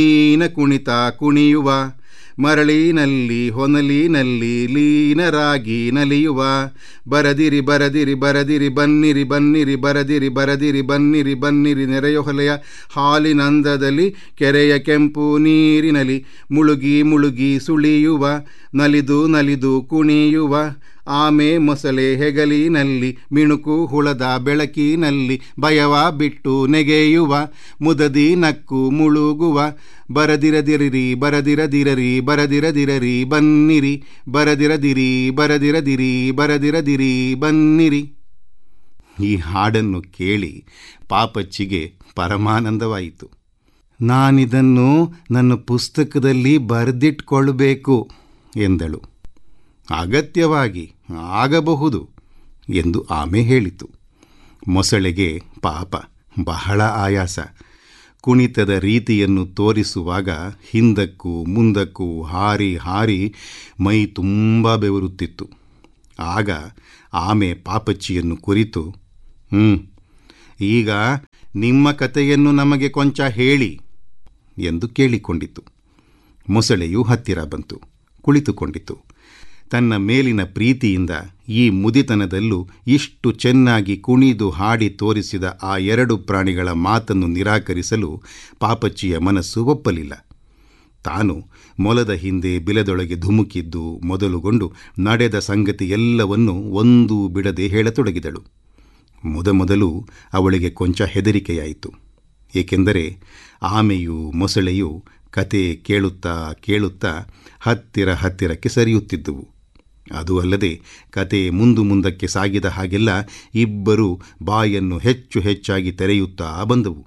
ಮೀನ ಕುಣಿತ ಕುಣಿಯುವ ಮರಳಿನಲ್ಲಿ ಹೊನಲಿನಲ್ಲಿ ಲೀನರಾಗಿ ನಲಿಯುವ ಬರದಿರಿ ಬರದಿರಿ ಬರದಿರಿ ಬನ್ನಿರಿ ಬನ್ನಿರಿ ಬರದಿರಿ ಬರದಿರಿ ಬನ್ನಿರಿ ಬನ್ನಿರಿ ನೆರೆಯೊಹಲೆಯ ಹಾಲಿನಂದದಲ್ಲಿ ಕೆರೆಯ ಕೆಂಪು ನೀರಿನಲ್ಲಿ ಮುಳುಗಿ ಮುಳುಗಿ ಸುಳಿಯುವ ನಲಿದು ನಲಿದು ಕುಣಿಯುವ ಆಮೆ ಮೊಸಳೆ ಹೆಗಲಿನಲ್ಲಿ ಮಿಣುಕು ಹುಳದ ಬೆಳಕಿನಲ್ಲಿ ಭಯವ ಬಿಟ್ಟು ನೆಗೆಯುವ ಮುದದಿ ನಕ್ಕು ಮುಳುಗುವ ಬರದಿರದಿರರಿ ಬರದಿರದಿರರಿ ಬರದಿರದಿರರಿ ಬನ್ನಿರಿ ಬರದಿರದಿರಿ ಬರದಿರದಿರಿ ಬರದಿರದಿರಿ ಬನ್ನಿರಿ ಈ ಹಾಡನ್ನು ಕೇಳಿ ಪಾಪಚ್ಚಿಗೆ ಪರಮಾನಂದವಾಯಿತು ನಾನಿದನ್ನು ನನ್ನ ಪುಸ್ತಕದಲ್ಲಿ ಬರೆದಿಟ್ಕೊಳ್ಬೇಕು ಎಂದಳು ಅಗತ್ಯವಾಗಿ ಆಗಬಹುದು ಎಂದು ಆಮೆ ಹೇಳಿತು ಮೊಸಳೆಗೆ ಪಾಪ ಬಹಳ ಆಯಾಸ ಕುಣಿತದ ರೀತಿಯನ್ನು ತೋರಿಸುವಾಗ ಹಿಂದಕ್ಕೂ ಮುಂದಕ್ಕೂ ಹಾರಿ ಹಾರಿ ಮೈ ತುಂಬ ಬೆವರುತ್ತಿತ್ತು ಆಗ ಆಮೆ ಪಾಪಚ್ಚಿಯನ್ನು ಕುರಿತು ಹ್ಞೂ ಈಗ ನಿಮ್ಮ ಕಥೆಯನ್ನು ನಮಗೆ ಕೊಂಚ ಹೇಳಿ ಎಂದು ಕೇಳಿಕೊಂಡಿತು ಮೊಸಳೆಯು ಹತ್ತಿರ ಬಂತು ಕುಳಿತುಕೊಂಡಿತು ತನ್ನ ಮೇಲಿನ ಪ್ರೀತಿಯಿಂದ ಈ ಮುದಿತನದಲ್ಲೂ ಇಷ್ಟು ಚೆನ್ನಾಗಿ ಕುಣಿದು ಹಾಡಿ ತೋರಿಸಿದ ಆ ಎರಡು ಪ್ರಾಣಿಗಳ ಮಾತನ್ನು ನಿರಾಕರಿಸಲು ಪಾಪಚ್ಚಿಯ ಮನಸ್ಸು ಒಪ್ಪಲಿಲ್ಲ ತಾನು ಮೊಲದ ಹಿಂದೆ ಬಿಲದೊಳಗೆ ಧುಮುಕಿದ್ದು ಮೊದಲುಗೊಂಡು ನಡೆದ ಸಂಗತಿ ಎಲ್ಲವನ್ನೂ ಒಂದೂ ಬಿಡದೆ ಹೇಳತೊಡಗಿದಳು ಮೊದಮೊದಲು ಅವಳಿಗೆ ಕೊಂಚ ಹೆದರಿಕೆಯಾಯಿತು ಏಕೆಂದರೆ ಆಮೆಯು ಮೊಸಳೆಯು ಕತೆ ಕೇಳುತ್ತಾ ಕೇಳುತ್ತಾ ಹತ್ತಿರ ಹತ್ತಿರಕ್ಕೆ ಸರಿಯುತ್ತಿದ್ದುವು ಅದು ಅಲ್ಲದೆ ಕತೆ ಮುಂದು ಮುಂದಕ್ಕೆ ಸಾಗಿದ ಹಾಗೆಲ್ಲ ಇಬ್ಬರೂ ಬಾಯನ್ನು ಹೆಚ್ಚು ಹೆಚ್ಚಾಗಿ ತೆರೆಯುತ್ತಾ ಬಂದವು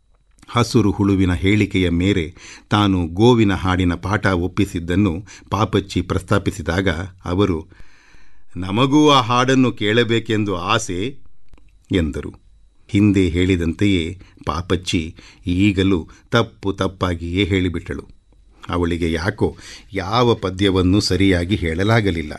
ಹಸುರು ಹುಳುವಿನ ಹೇಳಿಕೆಯ ಮೇರೆ ತಾನು ಗೋವಿನ ಹಾಡಿನ ಪಾಠ ಒಪ್ಪಿಸಿದ್ದನ್ನು ಪಾಪಚ್ಚಿ ಪ್ರಸ್ತಾಪಿಸಿದಾಗ ಅವರು ನಮಗೂ ಆ ಹಾಡನ್ನು ಕೇಳಬೇಕೆಂದು ಆಸೆ ಎಂದರು ಹಿಂದೆ ಹೇಳಿದಂತೆಯೇ ಪಾಪಚ್ಚಿ ಈಗಲೂ ತಪ್ಪು ತಪ್ಪಾಗಿಯೇ ಹೇಳಿಬಿಟ್ಟಳು ಅವಳಿಗೆ ಯಾಕೋ ಯಾವ ಪದ್ಯವನ್ನು ಸರಿಯಾಗಿ ಹೇಳಲಾಗಲಿಲ್ಲ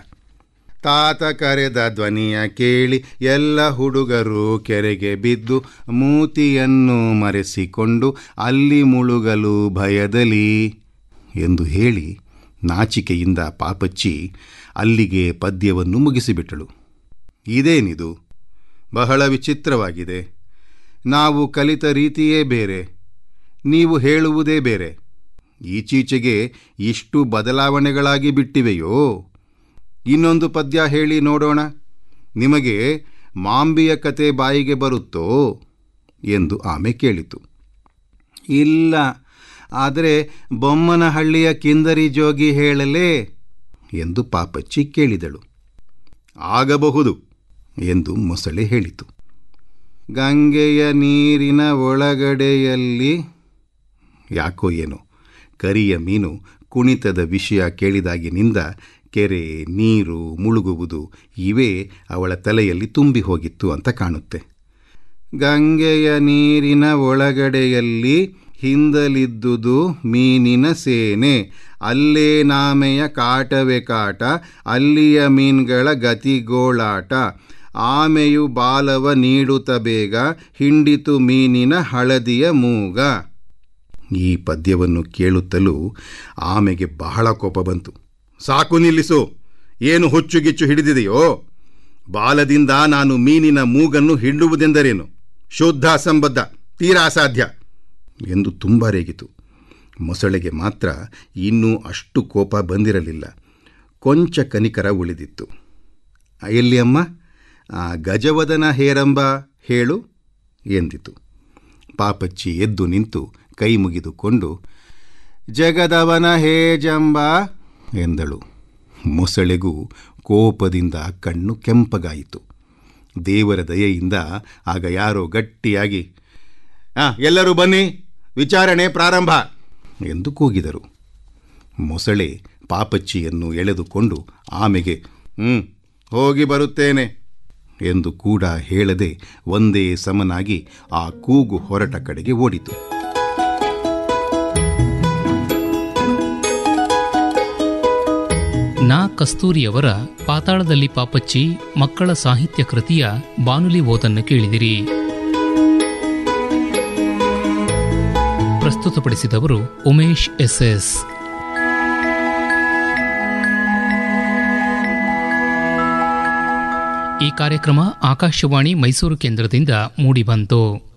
ತಾತ ಕರೆದ ಧ್ವನಿಯ ಕೇಳಿ ಎಲ್ಲ ಹುಡುಗರು ಕೆರೆಗೆ ಬಿದ್ದು ಮೂತಿಯನ್ನು ಮರೆಸಿಕೊಂಡು ಅಲ್ಲಿ ಮುಳುಗಲು ಭಯದಲ್ಲಿ ಎಂದು ಹೇಳಿ ನಾಚಿಕೆಯಿಂದ ಪಾಪಚ್ಚಿ ಅಲ್ಲಿಗೆ ಪದ್ಯವನ್ನು ಮುಗಿಸಿಬಿಟ್ಟಳು ಇದೇನಿದು ಬಹಳ ವಿಚಿತ್ರವಾಗಿದೆ ನಾವು ಕಲಿತ ರೀತಿಯೇ ಬೇರೆ ನೀವು ಹೇಳುವುದೇ ಬೇರೆ ಈಚೀಚೆಗೆ ಇಷ್ಟು ಬದಲಾವಣೆಗಳಾಗಿ ಬಿಟ್ಟಿವೆಯೋ ಇನ್ನೊಂದು ಪದ್ಯ ಹೇಳಿ ನೋಡೋಣ ನಿಮಗೆ ಮಾಂಬಿಯ ಕತೆ ಬಾಯಿಗೆ ಬರುತ್ತೋ ಎಂದು ಆಮೆ ಕೇಳಿತು ಇಲ್ಲ ಆದರೆ ಬೊಮ್ಮನಹಳ್ಳಿಯ ಕಿಂದರಿ ಜೋಗಿ ಹೇಳಲೇ ಎಂದು ಪಾಪಚ್ಚಿ ಕೇಳಿದಳು ಆಗಬಹುದು ಎಂದು ಮೊಸಳೆ ಹೇಳಿತು ಗಂಗೆಯ ನೀರಿನ ಒಳಗಡೆಯಲ್ಲಿ ಯಾಕೋ ಏನೋ ಕರಿಯ ಮೀನು ಕುಣಿತದ ವಿಷಯ ಕೇಳಿದಾಗಿನಿಂದ ಕೆರೆ ನೀರು ಮುಳುಗುವುದು ಇವೇ ಅವಳ ತಲೆಯಲ್ಲಿ ತುಂಬಿ ಹೋಗಿತ್ತು ಅಂತ ಕಾಣುತ್ತೆ ಗಂಗೆಯ ನೀರಿನ ಒಳಗಡೆಯಲ್ಲಿ ಹಿಂದಲಿದ್ದುದು ಮೀನಿನ ಸೇನೆ ಅಲ್ಲೇ ನಾಮೆಯ ಕಾಟವೇ ಕಾಟ ಅಲ್ಲಿಯ ಮೀನ್ಗಳ ಗತಿಗೋಳಾಟ ಆಮೆಯು ಬಾಲವ ನೀಡುತ್ತ ಬೇಗ ಹಿಂಡಿತು ಮೀನಿನ ಹಳದಿಯ ಮೂಗ ಈ ಪದ್ಯವನ್ನು ಕೇಳುತ್ತಲೂ ಆಮೆಗೆ ಬಹಳ ಕೋಪ ಬಂತು ಸಾಕು ನಿಲ್ಲಿಸು ಏನು ಹುಚ್ಚುಗಿಚ್ಚು ಹಿಡಿದಿದೆಯೋ ಬಾಲದಿಂದ ನಾನು ಮೀನಿನ ಮೂಗನ್ನು ಹಿಂಡುವುದೆಂದರೇನು ಶುದ್ಧ ಅಸಂಬದ್ಧ ತೀರಾ ಅಸಾಧ್ಯ ಎಂದು ತುಂಬ ರೇಗಿತು ಮೊಸಳೆಗೆ ಮಾತ್ರ ಇನ್ನೂ ಅಷ್ಟು ಕೋಪ ಬಂದಿರಲಿಲ್ಲ ಕೊಂಚ ಕನಿಕರ ಉಳಿದಿತ್ತು ಎಲ್ಲಿ ಅಮ್ಮ ಆ ಗಜವದನ ಹೇರಂಬ ಹೇಳು ಎಂದಿತು ಪಾಪಚ್ಚಿ ಎದ್ದು ನಿಂತು ಕೈ ಮುಗಿದುಕೊಂಡು ಜಗದವನ ಹೇ ಜಂಬ ಎಂದಳು ಮೊಸಳೆಗೂ ಕೋಪದಿಂದ ಕಣ್ಣು ಕೆಂಪಗಾಯಿತು ದೇವರ ದಯೆಯಿಂದ ಆಗ ಯಾರೋ ಗಟ್ಟಿಯಾಗಿ ಆ ಎಲ್ಲರೂ ಬನ್ನಿ ವಿಚಾರಣೆ ಪ್ರಾರಂಭ ಎಂದು ಕೂಗಿದರು ಮೊಸಳೆ ಪಾಪಚ್ಚಿಯನ್ನು ಎಳೆದುಕೊಂಡು ಆಮೆಗೆ ಹ್ಞೂ ಹೋಗಿ ಬರುತ್ತೇನೆ ಎಂದು ಕೂಡ ಹೇಳದೆ ಒಂದೇ ಸಮನಾಗಿ ಆ ಕೂಗು ಹೊರಟ ಕಡೆಗೆ ಓಡಿತು ನಾ ಕಸ್ತೂರಿಯವರ ಪಾತಾಳದಲ್ಲಿ ಪಾಪಚ್ಚಿ ಮಕ್ಕಳ ಸಾಹಿತ್ಯ ಕೃತಿಯ ಬಾನುಲಿ ಓದನ್ನು ಕೇಳಿದಿರಿ ಪ್ರಸ್ತುತಪಡಿಸಿದವರು ಉಮೇಶ್ ಎಸ್ಎಸ್ ಈ ಕಾರ್ಯಕ್ರಮ ಆಕಾಶವಾಣಿ ಮೈಸೂರು ಕೇಂದ್ರದಿಂದ ಮೂಡಿಬಂತು